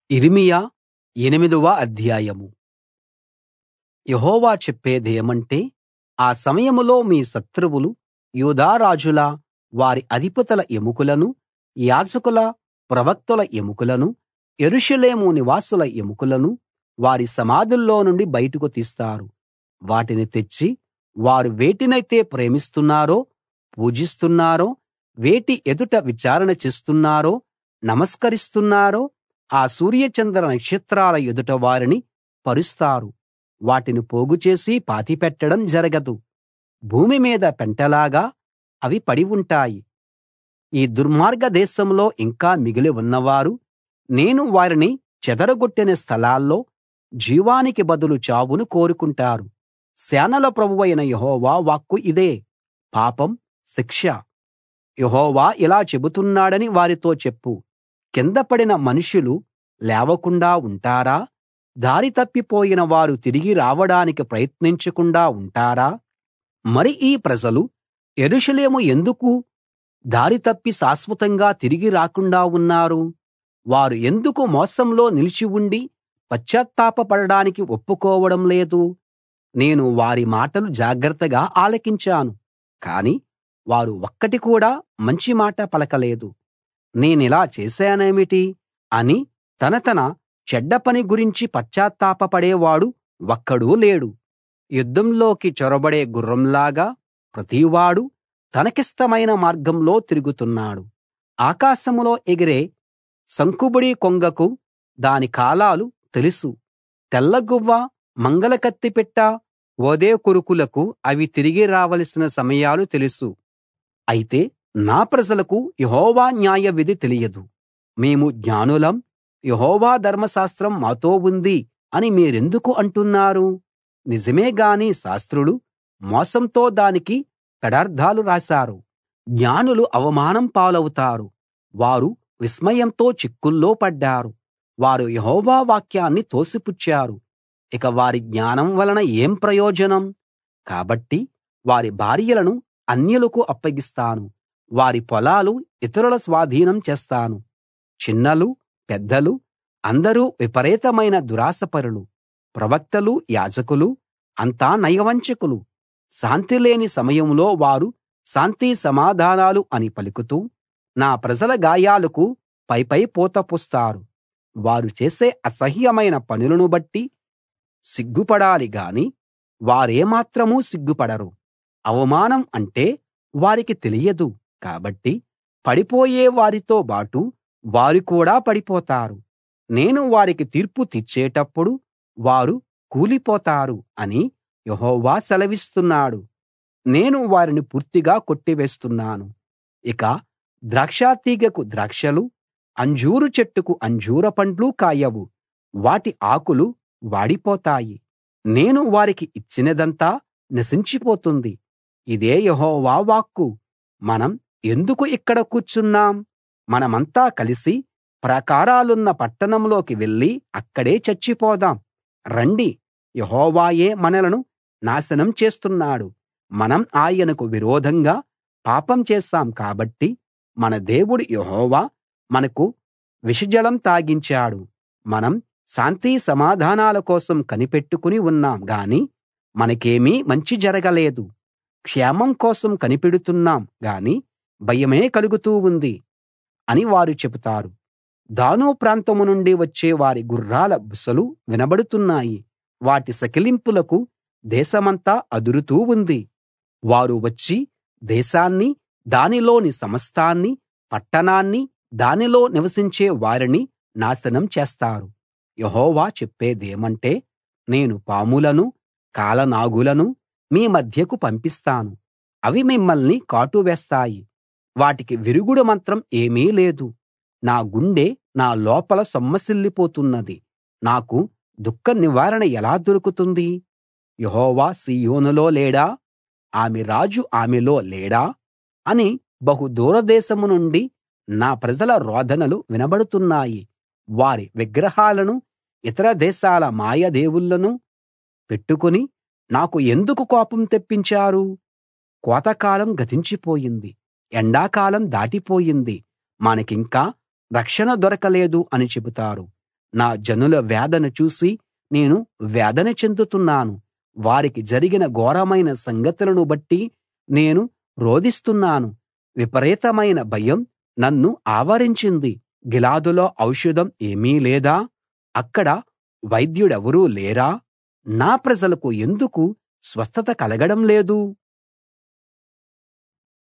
యిర్మీయా ఎనిమిదవ అధ్యాయం యెహోవా చెప్పేదేమంటే ఆ సమయంలో మీ శత్రువులు యూదా రాజుల వారి అధిపతుల ఎముకలను యాజకుల ప్రవక్తల ఎముకలను యెరూషలేము నివాసుల ఎముకలను వారి సమాధుల్లో నుండి బయటకు తీస్తారు వాటిని తెచ్చి వారు వేటినైతే ప్రేమిస్తున్నారో పూజిస్తున్నారో వేటి ఎదుట విచారణ చేస్తున్నారో నమస్కరిస్తున్నారో ఆ సూర్య చంద్ర నక్షత్రాల ఎదుట వారిని పరుస్తారు వాటిని పోగుచేసి పాతిపెట్టడం జరగదు భూమి మీద పెంటలాగా అవి పడి ఉంటాయి ఈ దుర్మార్గ దేశంలో ఇంకా మిగిలి ఉన్నవారు నేను వారిని చెదరగొట్టిన స్థలాల్లో జీవానికి బదులు చావును కోరుకుంటారు సేనల ప్రభువైన యెహోవా వాక్కు ఇదే పాపం శిక్ష యెహోవా ఇలా చెబుతున్నాడని వారితో చెప్పు కింద పడిన మనుషులు లేవకుండా ఉంటారా దారి తప్పిపోయిన వారు తిరిగి రావడానికి ప్రయత్నించకుండా ఉంటారా మరి ఈ ప్రజలు యెరూషలేము ఎందుకు దారి తప్పి శాశ్వతంగా తిరిగి రాకుండా ఉన్నారు వారు ఎందుకు మోసంలో నిలిచి ఉండి పశ్చాత్తాపపడడానికి ఒప్పుకోవడం లేదు నేను వారి మాటలు జాగ్రత్తగా ఆలకించాను కానీ వారు ఒక్కటి కూడా మంచి మాట పలకలేదు నేనిలా చేశానేమిటి అని తన తన చెడ్డ పని గురించి పశ్చాత్తాపపడేవాడు ఒక్కడూ లేడు యుద్ధంలోకి చొరబడే గుర్రంలాగా ప్రతివాడూ తనకిష్టమైన మార్గంలో తిరుగుతున్నాడు ఆకాశంలో ఎగిరే సంకుబుడి కొంగకు దాని కాలాలు తెలుసు తెల్లగువ్వ మంగలకత్తిపిట్ట ఓదెకొరుకులకు అవి తిరిగి రావలసిన సమయాలు తెలుసు అయితే నా ప్రజలకు యెహోవా న్యాయవిధి తెలియదు మేము జ్ఞానులం యెహోవా ధర్మశాస్త్రం మాతో ఉంది అని మీరెందుకు అంటున్నారు నిజమే గాని శాస్త్రులు మోసంతో దానికి పెడార్థాలు రాశారు జ్ఞానులు అవమానం పాలవుతారు వారు విస్మయంతో చిక్కుల్లో పడ్డారు వారు యెహోవా వాక్యాన్ని తోసిపుచ్చారు ఇక వారి జ్ఞానం వలన ఏం ప్రయోజనం కాబట్టి వారి భార్యలను అన్యులకు అప్పగిస్తాను వారి పొలాలు ఇతరుల స్వాధీనం చేస్తాను చిన్నలు పెద్దలు అందరూ విపరీతమైన దురాశపరులు ప్రవక్తలు యాజకులు అంతా నయవంచకులు శాంతి లేని సమయంలో వారు శాంతి సమాధానాలు అని పలుకుతూ నా ప్రజల గాయాలకు పైపై పూత పూస్తారు వారు చేసే అసహ్యమైన పనులను బట్టి సిగ్గుపడాలి గాని వారేమాత్రం సిగ్గుపడరు అవమానం అంటే వారికి తెలియదు కాబట్టి పడిపోయే వారితో బాటు వారు కూడా పడిపోతారు నేను వారికి తీర్పు తీర్చేటప్పుడు వారు కూలిపోతారు అని యెహోవా సెలవిస్తున్నాడు నేను వారిని పూర్తిగా కొట్టివేస్తున్నాను ఇక ద్రాక్షతీగెకు ద్రాక్షలు అంజూరు చెట్టుకు అంజూర పండ్లు కాయవు వాటి ఆకులు వాడిపోతాయి నేను వారికి ఇచ్చినదంతా నశించిపోతుంది ఇదే యెహోవా వాక్కు మనం ఎందుకు ఇక్కడ కూర్చున్నాం మనమంతా కలిసి ప్రాకారాలున్న పట్టణంలోకి వెళ్లి అక్కడే చచ్చిపోదాం రండి యెహోవాయే మనలను నాశనం చేస్తున్నాడు మనం ఆయనకు విరోధంగా పాపం చేశాం కాబట్టి మన దేవుడు యెహోవా మనకు విషజలం తాగించాడు మనం శాంతి సమాధానాల కోసం కనిపెట్టుకుని ఉన్నాం గాని మనకేమీ మంచి జరగలేదు క్షేమం కోసం కనిపెడుతున్నాం గాని భయమే కలుగుతూ ఉంది అని వారు చెబుతారు దాను ప్రాంతం నుండి వచ్చే వారి గుర్రాల బుసలు వినబడుతున్నాయి వాటి సకిలింపులకు దేశమంతా అదురుతూ ఉంది వారు వచ్చి దేశాన్ని దానిలోని సమస్తాన్ని పట్టణాన్ని దానిలో నివసించే వారిని నాశనం చేస్తారు యెహోవా చెప్పేదేమంటే నేను పాములను కాలనాగులను మీ మధ్యకు పంపిస్తాను అవి మిమ్మల్ని కాటు వేస్తాయి వాటికి విరుగుడు మంత్రం ఏమీ లేదు నా గుండె నా లోపల సొమ్మసిల్లిపోతున్నది నాకు దుఃఖ నివారణ ఎలా దొరుకుతుంది యెహోవా సీయోనులో లేడా ఆమె రాజు ఆమెలో లేడా అని బహు దూరదేశం నుండి నా ప్రజల రోదనలు వినబడుతున్నాయి వారి విగ్రహాలను ఇతర దేశాల మాయ దేవుళ్ళను పెట్టుకుని నాకు ఎందుకు కోపం తెప్పించారు కోతకాలం గతించిపోయింది ఎండాకాలం దాటిపోయింది మనకింకా రక్షణ దొరకలేదు అని చెబుతారు నా జనుల వేదన చూసి నేను వేదన చెందుతున్నాను వారికి జరిగిన ఘోరమైన సంగతులను బట్టి నేను రోదిస్తున్నాను విపరీతమైన భయం నన్ను ఆవరించింది గిలాదులో ఔషధం ఏమీ లేదా అక్కడ వైద్యుడెవరూ లేరా నా ప్రజలకు ఎందుకు స్వస్థత కలగడం లేదు